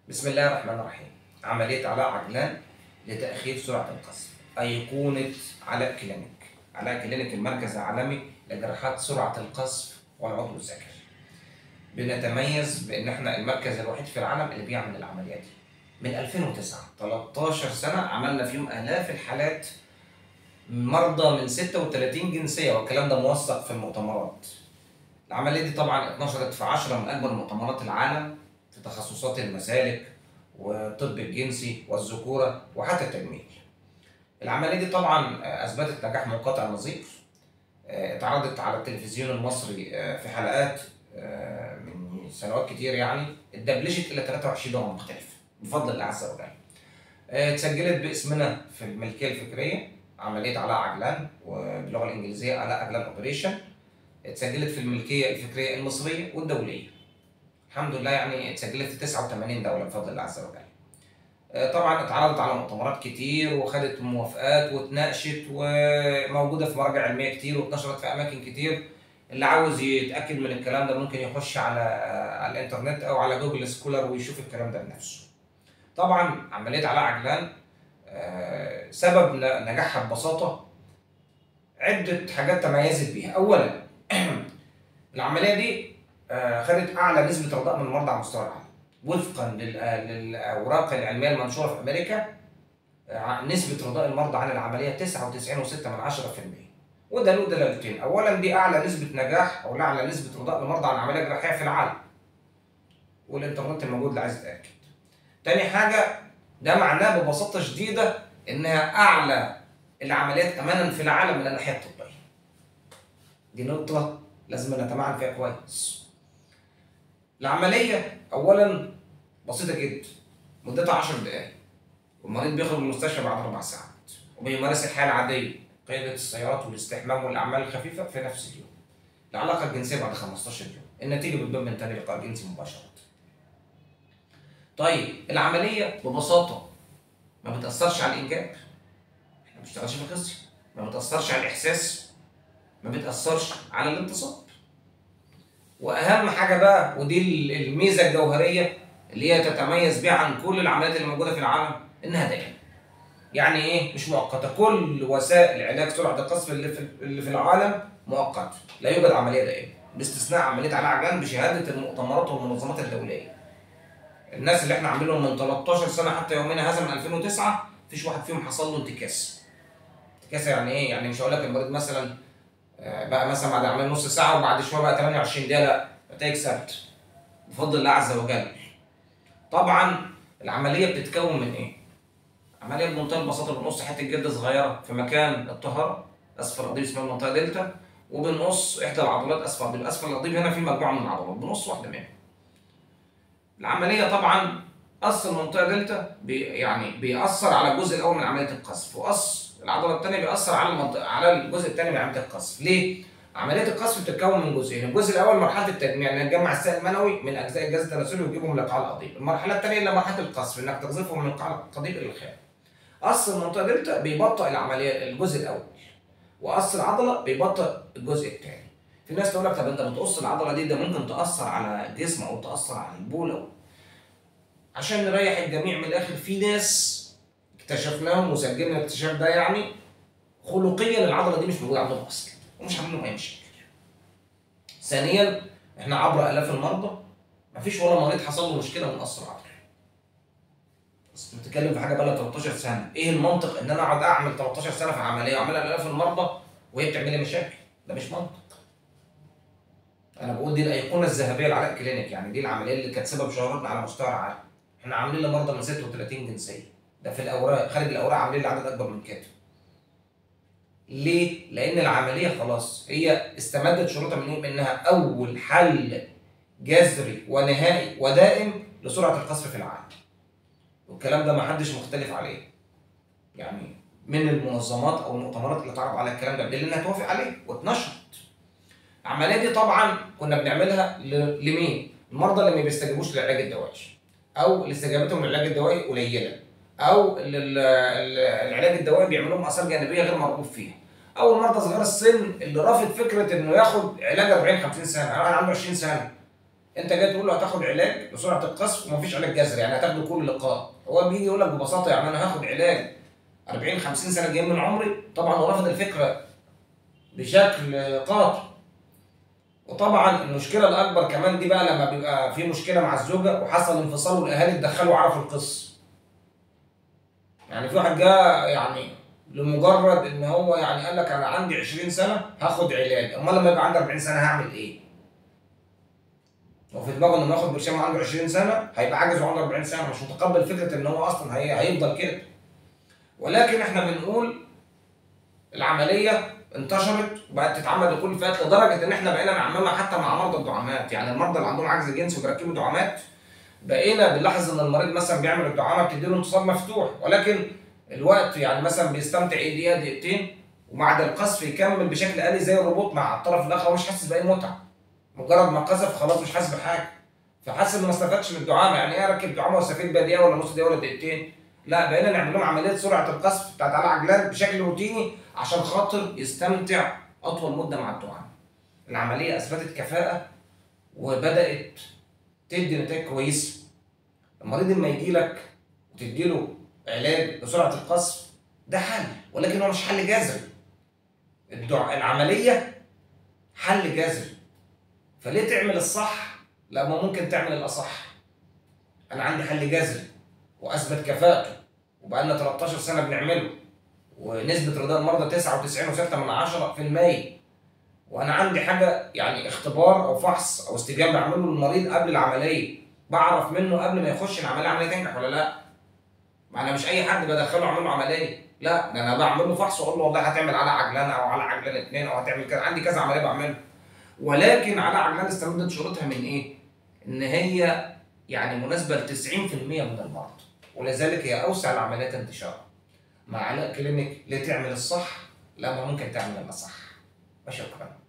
بسم الله الرحمن الرحيم عملية علاء عجلان لتأخير سرعة القذف أيقونة علاء كلينيك علاء كلينيك المركز العالمي لجراحات سرعة القذف والعضو الذكري بنتميز بأن احنا المركز الوحيد في العالم اللي بيعمل العمليات دي من 2009 13 سنة عملنا فيهم آلاف الحالات مرضى من 36 جنسية والكلام ده موثق في المؤتمرات العملية دي طبعا اتنشرت في 10 من أكبر مؤتمرات العالم في تخصصات المسالك والطب الجنسي والذكورة وحتى التجميل. العملية دي طبعا أثبتت نجاح منقطع النظير اتعرضت على التلفزيون المصري في حلقات من سنوات كتير يعني اتدبلجت إلى 23 لغة مختلفة بفضل الله عز وجل. اتسجلت باسمنا في الملكية الفكرية عملية علاء عجلان وباللغة الإنجليزية علاء عجلان أوبريشن اتسجلت في الملكية الفكرية المصرية والدولية. الحمد لله يعني اتسجلت في 89 دولة بفضل الله عز وجل. طبعا اتعرضت على مؤتمرات كتير وخدت موافقات واتناقشت وموجودة في مراجع علمية كتير واتنشرت في أماكن كتير. اللي عاوز يتأكد من الكلام ده ممكن يخش على على الإنترنت أو على جوجل سكولر ويشوف الكلام ده بنفسه. طبعا عملية علاء عجلان سبب نجاحها ببساطة عدة حاجات تميزت بيها، أولا العملية دي خدت اعلى نسبه رضاء من المرضى على مستوى العالم وفقا للاوراق العلميه المنشوره في امريكا نسبه رضاء المرضى عن العمليه 99.6% وده له دلالتين اولا دي اعلى نسبه نجاح او اعلى نسبه رضاء المرضى عن العمليه الجراحيه في العالم والانترنت الموجود اللي عايز يتاكد تاني حاجه ده معناه ببساطه شديده انها اعلى العمليات امانا في العالم من الناحيه الطبيه دي نقطه لازم نتمعن فيها كويس العملية أولا بسيطة جدا مدتها 10 دقايق والمريض بيخرج من المستشفى بعد أربع ساعات وبيمارس الحياة العادية قيادة السيارات والاستحمام والأعمال الخفيفة في نفس اليوم العلاقة الجنسية بعد 15 يوم النتيجة بتبان من تاني لقاء جنسي مباشرة طيب العملية ببساطة ما بتأثرش على الإنجاب احنا ما بنشتغلش في الخصية ما بتأثرش على الإحساس ما بتأثرش على الانتصاب واهم حاجه بقى ودي الميزه الجوهريه اللي هي تتميز بيها عن كل العمليات اللي موجوده في العالم انها دائمه. يعني ايه؟ مش مؤقته، كل وسائل علاج سرعه القذف اللي في اللي في العالم مؤقته، لا يوجد عمليه دائمه، باستثناء عمليه علاء عجلان بشهاده المؤتمرات والمنظمات الدوليه. الناس اللي احنا عاملينهم من 13 سنه حتى يومنا هذا من 2009 مفيش واحد فيهم حصل له انتكاسه. انتكاسه يعني ايه؟ يعني مش هقول لك المريض مثلا بقى مثلا بعد عمليه نص ساعه وبعد شويه بقى 28 دقيقه لا نتائج ثابته بفضل الله عز وجل طبعا العمليه بتتكون من ايه؟ عمليه بمنتهى البساطه بنقص حته جلد صغيره في مكان الطهاره اسفل القضيب اسمها المنطقه دلتا وبنقص احدى العضلات اسفل القضيب اسفل القضيب هنا في مجموعه من العضلات بنقص واحده منهم العمليه طبعا قص المنطقه دلتا بي يعني بيأثر على الجزء الاول من عمليه القذف وقص العضله الثانيه بيأثر على المنطقه على الجزء الثاني من عمليه القذف ليه؟ عمليه القذف بتتكون من جزئين الجزء الاول مرحله التجميع انك تجمع السائل المنوي من اجزاء الجهاز التناسلي وتجيبهم لقاع القضيب المرحله الثانيه اللي مرحله القذف انك تقذفهم من قاع القضيب الى الخارج قص المنطقه دلتا بيبطئ العمليه الجزء الاول وقص العضله بيبطئ الجزء الثاني في ناس تقول لك طب انت بتقص العضله دي ده ممكن تاثر على الجسم او تاثر على البول عشان نريح الجميع من الاخر في ناس اكتشفناهم وسجلنا الاكتشاف ده يعني خلقيا العضله دي مش موجوده عندهم اصلا ومش عاملين لهم اي مشاكل. ثانيا احنا عبر الاف المرضى مفيش ولا مريض حصل له مشكله من قص العضله. بس بتتكلم في حاجه بقى لها 13 سنه، ايه المنطق ان انا اقعد اعمل 13 سنه في عمليه واعملها لالاف المرضى وهي بتعمل لي مشاكل؟ ده مش منطق. انا بقول دي الايقونه الذهبيه لعلاء كلينيك يعني دي العمليه اللي كانت سبب شهرتنا على مستوى العالم. احنا عاملين لمرضى من 36 جنسيه. ده في الاوراق خارج الاوراق عاملين لعدد اكبر من كده. ليه؟ لأن العملية خلاص هي استمدت شروطها من إيه؟ إنها أول حل جذري ونهائي ودائم لسرعة القذف في العالم. والكلام ده محدش مختلف عليه. يعني من المنظمات أو المؤتمرات اللي اتعرض على الكلام ده بدليل إنها توافق عليه واتنشرت. العملية دي طبعا كنا بنعملها لمين؟ المرضى اللي ما بيستجيبوش للعلاج الدوائي. أو اللي استجابتهم للعلاج الدوائي قليلة. او العلاج الدوائي بيعمل لهم اثار جانبيه غير مرغوب فيها او المرضى صغار السن اللي رافض فكره انه ياخد علاج 40 50 سنه انا عنده 20 سنه انت جاي تقول له هتاخد علاج لسرعه القصف ومفيش علاج جذري يعني هتاخده كل لقاء هو بيجي يقول لك ببساطه يعني انا هاخد علاج 40 50 سنه جايين من عمري طبعا هو رافض الفكره بشكل قاطع وطبعا المشكله الاكبر كمان دي بقى لما بيبقى في مشكله مع الزوجه وحصل انفصال والاهالي اتدخلوا وعرفوا القصه يعني في واحد جاء يعني لمجرد ان هو يعني قال لك انا عندي 20 سنه هاخد علاج امال لما يبقى عندي 40 سنه هعمل ايه وفي دماغه انه ياخد برشام عنده 20 سنه هيبقى عاجز وعنده 40 سنه مش متقبل فكره ان هو اصلا هي هيفضل كده ولكن احنا بنقول العمليه انتشرت وبقت تتعمل لكل الفئات لدرجه ان احنا بقينا نعممها حتى مع مرضى الدعامات يعني المرضى اللي عندهم عجز جنسي وبيركبوا دعامات بقينا بنلاحظ ان المريض مثلا بيعمل الدعامه بتديله انتصاب مفتوح ولكن الوقت يعني مثلا بيستمتع ايه دقيقه دقيقتين وبعد القذف يكمل بشكل آلي زي الروبوت مع الطرف الاخر ومش حاسس باي متعه مجرد ما قذف خلاص مش حاسس بحاجه فحاسس انه ما استفادش من الدعامه يعني ايه اركب دعامه واستفيد بيها دقيقه ولا نص دقيقه ولا دقيقتين لا بقينا نعمل لهم عمليه سرعه القذف بتاعت على عجلان بشكل روتيني عشان خاطر يستمتع اطول مده مع الدعامه العمليه اثبتت كفاءه وبدات تدي نتائج كويسه المريض لما يجي لك وتديله علاج بسرعه القذف ده حل ولكن هو مش حل جذري الدع... العمليه حل جذري فليه تعمل الصح لما ممكن تعمل الاصح انا عندي حل جذري واثبت كفاءته وبقالنا 13 سنه بنعمله ونسبه رضا المرضى 99.6 من 10% وانا عندي حاجه يعني اختبار او فحص او استجابه بعمله للمريض قبل العمليه بعرف منه قبل ما يخش العمليه عمليه تنجح ولا لا ما انا مش اي حد بدخله اعمل له عمليه لا ده انا بعمل له فحص واقول له والله هتعمل على عجلان او على عجلان اثنين او هتعمل كذا عندي كذا عمليه بعملها ولكن على عجلان استمدت شروطها من ايه؟ ان هي يعني مناسبه ل 90% من المرضى ولذلك هي اوسع العمليات انتشارا مع علاء كلينيك ليه تعمل الصح لما ممكن تعمل الاصح وشكرا